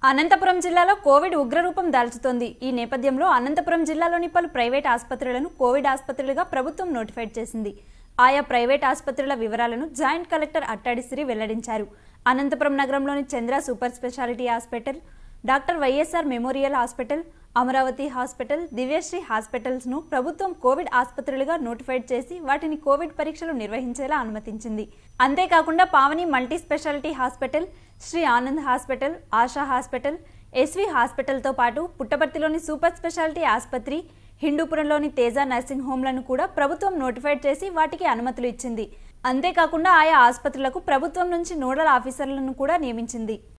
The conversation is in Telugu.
అనంతపురం జిల్లాలో కోవిడ్ ఉగ్రరూపం దాల్చుతోంది ఈ నేపథ్యంలో అనంతపురం జిల్లాలోని పలు ప్రైవేట్ ఆసుపత్రులను కోవిడ్ ఆసుపత్రులుగా ప్రభుత్వం నోటిఫైడ్ చేసింది ఆయా ప్రైవేట్ ఆసుపత్రుల వివరాలను జాయింట్ కలెక్టర్ అట్టాడిసిరి వెల్లడించారు అనంతపురం నగరంలోని Chandra super speciality hospital doctor YSR memorial hospital Amaravati hospital Divyasri hospitals ను ప్రభుత్వం కోవిడ్ ఆసుపత్రులుగా నోటిఫైడ్ చేసి వాటిని కోవిడ్ పరీక్షలు నిర్వహించేలా అనుమతించింది అంతేకాకుండా Pavani multi speciality hospital Sri Anand hospital Asha hospital SV హాస్పిటల్తో పాటు పుట్టపర్తిలోని సూపర్ స్పెషాలిటీ ఆసుపత్రి హిందూపురంలోని తేజ నర్సింగ్ హోంలను కూడా ప్రభుత్వం నోటిఫైడ్ చేసి వాటికి అనుమతులు ఇచ్చింది అంతేకాకుండా ఆయా ఆసుపత్రులకు ప్రభుత్వం నుంచి నోడల్ ఆఫీసర్లను కూడా నియమించింది